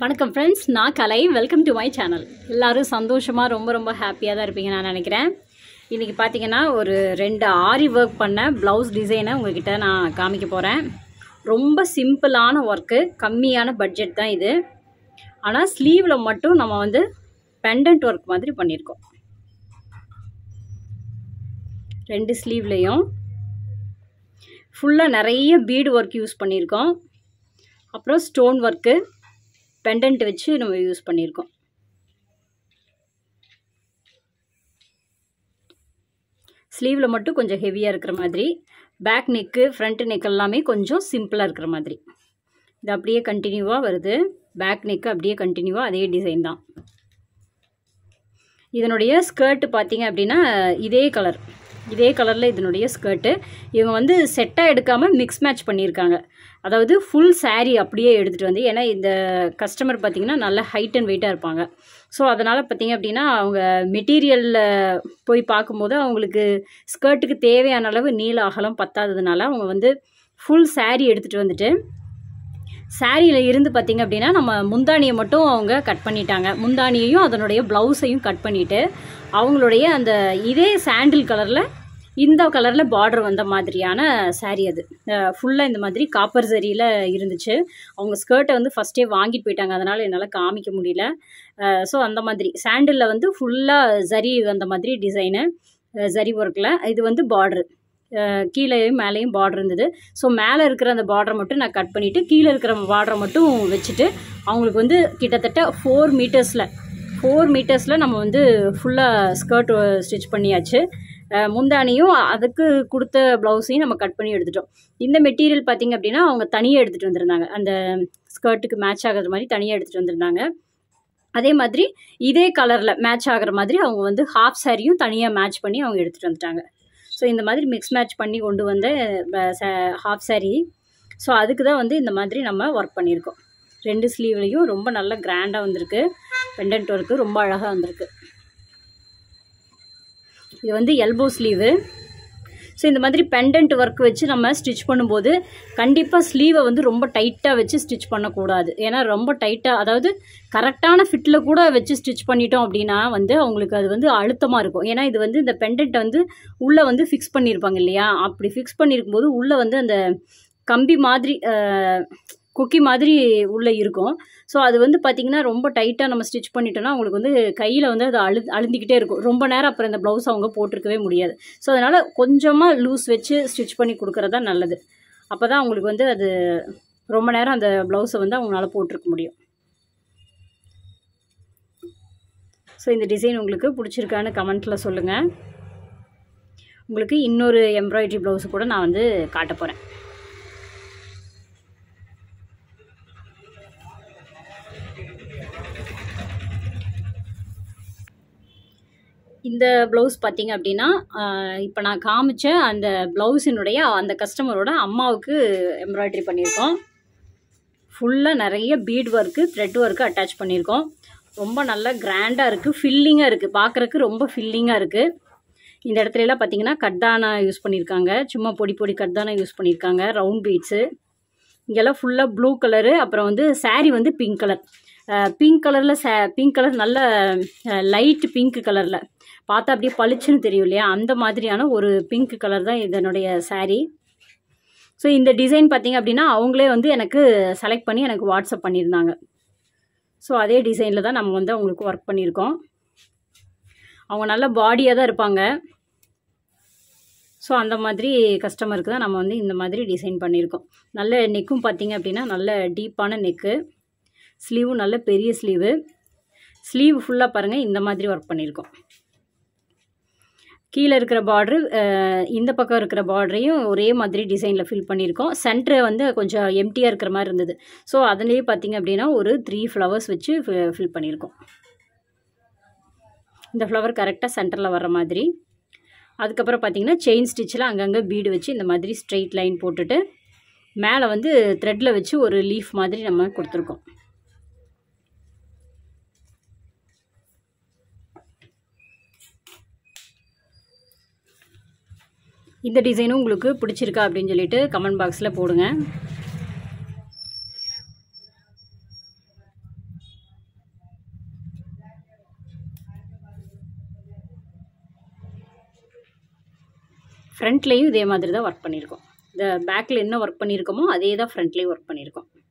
வணக்கம் ஃப்ரெண்ட்ஸ் நான் Kalai welcome to my channel எல்லாரும் சந்தோஷமாக ரொம்ப ரொம்ப ஹாப்பியாக தான் இருப்பீங்க நான் நினைக்கிறேன் இன்றைக்கி பார்த்தீங்கன்னா ஒரு ரெண்டு ஆரி ஒர்க் பண்ண ப்ளவுஸ் டிசைனை உங்ககிட்ட நான் காமிக்க போகிறேன் ரொம்ப சிம்பிளான ஒர்க்கு கம்மியான பட்ஜெட் தான் இது ஆனால் ஸ்லீவில் மட்டும் நம்ம வந்து பெண்டன்ட் ஒர்க் மாதிரி பண்ணியிருக்கோம் ரெண்டு ஸ்லீவ்லேயும் ஃபுல்லாக நிறைய பீடு ஒர்க் யூஸ் பண்ணியிருக்கோம் அப்புறம் ஸ்டோன் ஒர்க்கு பெண்டன்ட் வச்சு நம்ம யூஸ் பண்ணியிருக்கோம் ஸ்லீவில் மட்டும் கொஞ்சம் ஹெவியாக இருக்கிற மாதிரி பேக் நெக்கு ஃப்ரண்ட் நெக் எல்லாமே கொஞ்சம் சிம்பிளாக இருக்கிற மாதிரி இது அப்படியே கண்டினியூவாக வருது பேக் நெக்கு அப்படியே கண்டினியூவாக அதே டிசைன் தான் இதனுடைய ஸ்கர்ட்டு பார்த்தீங்க அப்படின்னா இதே கலர் இதே கலரில் இதனுடைய ஸ்கர்ட்டு இவங்க வந்து செட்டாக எடுக்காமல் மிக்ஸ் மேட்ச் பண்ணியிருக்காங்க அதாவது ஃபுல் saree அப்படியே எடுத்துகிட்டு வந்து ஏன்னா இந்த கஸ்டமர் பார்த்திங்கன்னா நல்ல ஹைட் அண்ட் வெயிட்டாக இருப்பாங்க ஸோ அதனால் பார்த்திங்க அப்படின்னா அவங்க மெட்டீரியலில் போய் பார்க்கும்போது அவங்களுக்கு ஸ்கர்ட்டுக்கு தேவையான அளவு நீள அகலம் பத்தாததுனால அவங்க வந்து ஃபுல் saree எடுத்துகிட்டு வந்துட்டு சாரியில் இருந்து பார்த்திங்க அப்படின்னா நம்ம முந்தானியை மட்டும் அவங்க கட் பண்ணிட்டாங்க முந்தானியையும் அதனுடைய ப்ளவுஸையும் கட் பண்ணிவிட்டு அவங்களுடைய அந்த இதே சாண்டில் கலரில் இந்த கலரில் பார்டர் வந்த மாதிரியான saree அது ஃபுல்லாக இந்த மாதிரி காப்பர் சரியில் இருந்துச்சு அவங்க ஸ்கர்ட்டை வந்து ஃபஸ்ட்டே வாங்கிட்டு போயிட்டாங்க அதனால் என்னால் காமிக்க முடியல ஸோ அந்த மாதிரி சாண்டிலில் வந்து ஃபுல்லாக ஜரி வந்த மாதிரி டிசைனு ஜரி ஒர்க்கில் இது வந்து பார்டரு கீழேயும் மேலேயும் பார்டர் இருந்தது ஸோ மேலே இருக்கிற அந்த பார்டரை மட்டும் நான் கட் பண்ணிவிட்டு கீழே இருக்கிற பார்டரை மட்டும் வச்சுட்டு அவங்களுக்கு வந்து கிட்டத்தட்ட ஃபோர் மீட்டர்ஸில் ஃபோர் மீட்டர்ஸில் நம்ம வந்து ஃபுல்லாக ஸ்கர்ட் ஸ்டிச் பண்ணியாச்சு அஹ் முந்தானியும் அதுக்கு கொடுத்த ப்ளவுஸையும் நம்ம கட் பண்ணி எடுத்துட்டோம் இந்த மெட்டீரியல் பார்த்திங்க அப்படின்னா அவங்க தனியாக எடுத்துகிட்டு வந்திருந்தாங்க அந்த ஸ்கர்ட்டுக்கு மேட்ச் ஆகிற மாதிரி தனியாக எடுத்துகிட்டு வந்திருந்தாங்க அதே மாதிரி இதே கலரில் மேட்ச் ஆகிற மாதிரி அவங்க வந்து ஹாஃப் சாரியும் தனியாக மேட்ச் பண்ணி அவங்க எடுத்துகிட்டு வந்துட்டாங்க ஸோ இந்த மாதிரி மிக்ஸ் மேட்ச் பண்ணி கொண்டு வந்த ஹாஃப் சாரி ஸோ அதுக்கு தான் வந்து இந்த மாதிரி நம்ம ஒர்க் பண்ணியிருக்கோம் ரெண்டு ஸ்லீவ்லேயும் ரொம்ப நல்ல கிராண்டாக வந்திருக்கு பெண்டன்ட் ஒர்க்கு ரொம்ப அழகாக வந்திருக்கு இது வந்து எல்போ ஸ்லீவு ஸோ இந்த மாதிரி பெண்டன்ட் ஒர்க் வச்சு நம்ம ஸ்டிச் பண்ணும்போது கண்டிப்பாக ஸ்லீவை வந்து ரொம்ப டைட்டாக வச்சு ஸ்டிச் பண்ணக்கூடாது ஏன்னா ரொம்ப டைட்டாக அதாவது கரெக்டான ஃபிட்டில் கூட வச்சு ஸ்டிச் பண்ணிட்டோம் அப்படின்னா வந்து அவங்களுக்கு அது வந்து அழுத்தமாக இருக்கும் ஏன்னா இது வந்து இந்த பெண்டன்ட்டை வந்து உள்ளே வந்து ஃபிக்ஸ் பண்ணியிருப்பாங்க இல்லையா அப்படி ஃபிக்ஸ் பண்ணியிருக்கும்போது உள்ளே வந்து அந்த கம்பி மாதிரி குக்கி மாதிரி உள்ளே இருக்கும் ஸோ அது வந்து பார்த்திங்கன்னா ரொம்ப டைட்டாக நம்ம ஸ்டிச் பண்ணிட்டோம்னா அவங்களுக்கு வந்து கையில் வந்து அது அழு அழுந்திக்கிட்டே இருக்கும் ரொம்ப நேரம் அப்புறம் இந்த ப்ளவுஸ் அவங்க போட்டிருக்கவே முடியாது ஸோ அதனால் கொஞ்சமாக லூஸ் வச்சு ஸ்டிச் பண்ணி கொடுக்குறது தான் நல்லது அப்போ தான் அவங்களுக்கு வந்து அது ரொம்ப நேரம் அந்த ப்ளவுஸை வந்து அவங்களால போட்டிருக்க முடியும் ஸோ இந்த டிசைன் உங்களுக்கு பிடிச்சிருக்கான்னு கமெண்ட்டில் சொல்லுங்கள் உங்களுக்கு இன்னொரு எம்ப்ராய்டரி ப்ளவுஸ் கூட நான் வந்து காட்ட போகிறேன் இந்த ப்ளவுஸ் பார்த்தீங்க அப்படின்னா இப்போ நான் காமிச்ச அந்த ப்ளவுஸினுடைய அந்த கஸ்டமரோட அம்மாவுக்கு எம்ப்ராய்டரி பண்ணியிருக்கோம் ஃபுல்லாக நிறைய bead work thread work attach பண்ணியிருக்கோம் ரொம்ப நல்லா கிராண்டாக இருக்குது ஃபில்லிங்காக இருக்குது பார்க்குறக்கு ரொம்ப ஃபில்லிங்காக இருக்குது இந்த இடத்துலலாம் பார்த்தீங்கன்னா கட்தானா யூஸ் பண்ணியிருக்காங்க சும்மா பொடி பொடி கட்தானா யூஸ் பண்ணியிருக்காங்க ரவுண்ட் பீட்ஸு இங்கெல்லாம் ஃபுல்லாக ப்ளூ கலரு அப்புறம் வந்து சாரீ வந்து பிங்க் கலர் பிங்க் கலரில் சே பிங்க் கலர் நல்ல லைட் பிங்க் கலரில் பார்த்தா அப்படியே பளிச்சுன்னு தெரியும் இல்லையா அந்த மாதிரியான ஒரு பிங்க் கலர் தான் இதனுடைய சாரீ ஸோ இந்த டிசைன் பார்த்திங்க அப்படின்னா அவங்களே வந்து எனக்கு செலக்ட் பண்ணி எனக்கு வாட்ஸ்அப் பண்ணியிருந்தாங்க ஸோ அதே டிசைனில் தான் நம்ம வந்து அவங்களுக்கு ஒர்க் பண்ணியிருக்கோம் அவங்க நல்ல பாடியாக தான் இருப்பாங்க ஸோ அந்த மாதிரி கஸ்டமருக்கு தான் நம்ம வந்து இந்த மாதிரி டிசைன் பண்ணியிருக்கோம் நல்ல நெக்கும் பார்த்திங்க அப்படின்னா நல்ல டீப்பான நெக்கு ஸ்லீவும் நல்ல பெரிய ஸ்லீவு ஸ்லீவ் ஃபுல்லாக பாருங்கள் இந்த மாதிரி ஒர்க் பண்ணியிருக்கோம் கீழே இருக்கிற பார்ட்ரு இந்த பக்கம் இருக்கிற பார்டரையும் ஒரே மாதிரி டிசைனில் ஃபில் பண்ணியிருக்கோம் சென்டரை வந்து கொஞ்சம் எம்டியாக இருக்கிற மாதிரி இருந்தது ஸோ அதுலேயே பார்த்திங்க அப்படின்னா ஒரு த்ரீ ஃப்ளவர்ஸ் வச்சு ஃபில் பண்ணியிருக்கோம் இந்த ஃப்ளவர் கரெக்டாக சென்டரில் வர்ற மாதிரி அதுக்கப்புறம் பார்த்திங்கன்னா செயின் ஸ்டிச்சில் அங்கங்கே பீடு வச்சு இந்த மாதிரி ஸ்ட்ரெயிட் லைன் போட்டுட்டு மேலே வந்து த்ரெட்டில் வச்சு ஒரு லீஃப் மாதிரி நம்ம கொடுத்துருக்கோம் இந்த டிசைனும் உங்களுக்கு பிடிச்சிருக்கா அப்படின்னு சொல்லிட்டு கமெண்ட் பாக்ஸில் போடுங்க ஃப்ரண்ட்லேயும் இதே மாதிரி தான் ஒர்க் பண்ணியிருக்கோம் இந்த பேக்கில் என்ன ஒர்க் பண்ணியிருக்கோமோ அதே தான் ஃப்ரண்ட்லேயும் ஒர்க் பண்ணியிருக்கோம்